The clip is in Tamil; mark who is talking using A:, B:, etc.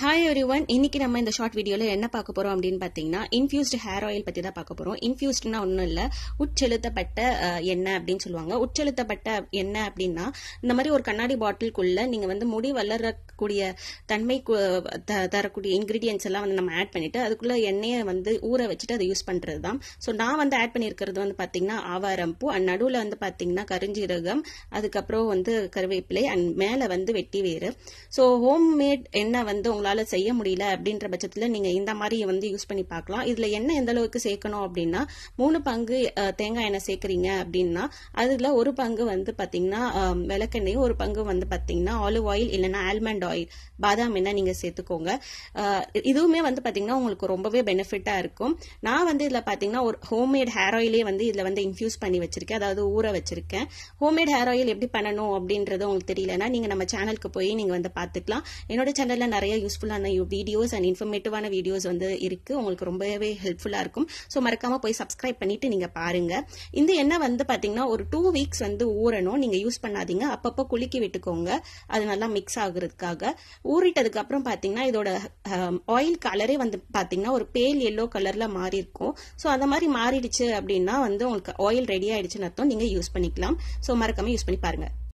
A: ஹாய் எவ்ரி ஒன் இன்னைக்கு நம்ம இந்த ஷார்ட் வீடியோல என்ன பார்க்க போறோம் அப்படின்னு பார்த்தீங்கன்னா இன்ஃபியூஸ்டு ஹேர் ஆயில் பத்தி தான் பார்க்க போறோம் இன்ஃபியூஸ்ட்னா ஒன்றும் இல்லை உட்செலுத்தப்பட்ட அஹ், எண்ணெய் அப்படின்னு சொல்லுவாங்க உட்செலுத்தப்பட்ட எண்ணெய் அப்படின்னா இந்த மாதிரி ஒரு கண்ணாடி பாட்டிலுக்குள்ள நீங்க வந்து முடி வளரக்கூடிய தன்மை கு- த- தரக்கூடிய இன்கிரீடியன்ஸ் எல்லாம் வந்து நம்ம ஆட் பண்ணிட்டு அதுக்குள்ள எண்ணெயை வந்து ஊற வச்சுட்டு அதை யூஸ் பண்றது தான் ஸோ நான் வந்து ஆட் பண்ணியிருக்கிறது வந்து பார்த்தீங்கன்னா ஆவாரம்பூ அண்ட் நடுவில் வந்து பார்த்தீங்கன்னா கருஞ்சீரகம் அதுக்கப்புறம் வந்து கருவேப்பிலை அண்ட் மேலே வந்து வெட்டி வேறு ஸோ ஹோம் மேட் எண்ணெய் வந்து உங்களால் செய்ய முடியல அப்படின்ற பட்சத்தில் நீங்கள் இந்த மாதிரி வந்து யூஸ் பண்ணி பார்க்கலாம் இதில் எண்ணெய் எந்த அளவுக்கு சேர்க்கணும் அப்படின்னா மூணு பங்கு அஹ், தேங்காய் எண்ணெய் சேர்க்குறீங்க அப்படின்னா அதில் ஒரு பங்கு வந்து பார்த்தீங்கன்னா அஹ், விளக்கெண்ணெயும் ஒரு பங்கு வந்து பார்த்தீங்கன்னா ஆலிவ் ஆயில் இல்லைன்னா ஆல்மண்ட் ஆயில் பாதாம் எண்ணெய் நீங்கள் சேர்த்துக்கோங்க அஹ், இதுவுமே வந்து பார்த்தீங்கன்னா உங்களுக்கு ரொம்பவே பெனிஃபிட்டாக இருக்கும் நான் வந்து இதில் பார்த்தீங்கன்னா ஒரு ஹோம்மேட் ஹேர் ஆயிலே வந்து இதில் வந்து இன்ஃபியூஸ் பண்ணி வச்சிருக்கேன் அதாவது ஊற வச்சிருக்கேன் ஹோம்மேட் ஹேர் ஆயில் எப்படி பண்ணணும் அப்படின்றது உங்களுக்கு தெரியலனா நீங்கள் நம்ம சேனலுக்கு போய் நீங்கள் வந்து பார்த்துக்கலாம் என்னோட சேனலில் நிறைய யூஸ்ஃபுல்லான வீடியோஸ் அண்ட் இன்ஃபர்மேட்டிவான வீடியோஸ் வந்து இருக்கு உங்களுக்கு ரொம்பவே ஹெல்ப்ஃபுல்லாக இருக்கும் ஸோ மறக்காம போய் சப்ஸ்கிரைப் பண்ணிட்டு நீங்கள் பாருங்க இந்த எண்ணெய் வந்து பார்த்தீங்கன்னா ஒரு டூ வீக்ஸ் வந்து ஊறணும் நீங்கள் யூஸ் பண்ணாதீங்க அப்பப்போ குலுக்கி விட்டுக்கோங்க அது நல்லா மிக்ஸ் ஆகுறதுக்காக ஊறிட்டதுக்கு அப்புறம் பார்த்தீங்கன்னா இதோட ஆயில் கலரே வந்து பார்த்தீங்கன்னா ஒரு பேல் எல்லோ கலர்ல மாறி இருக்கும் ஸோ அந்த மாதிரி மாறிடுச்சு அப்படின்னா வந்து உங்களுக்கு ஆயில் ரெடி ஆயிடுச்சுன்னு அர்த்தம் நீங்கள் யூஸ் பண்ணிக்கலாம் ஸோ மறக்காம யூஸ் பண்ணி பாருங்க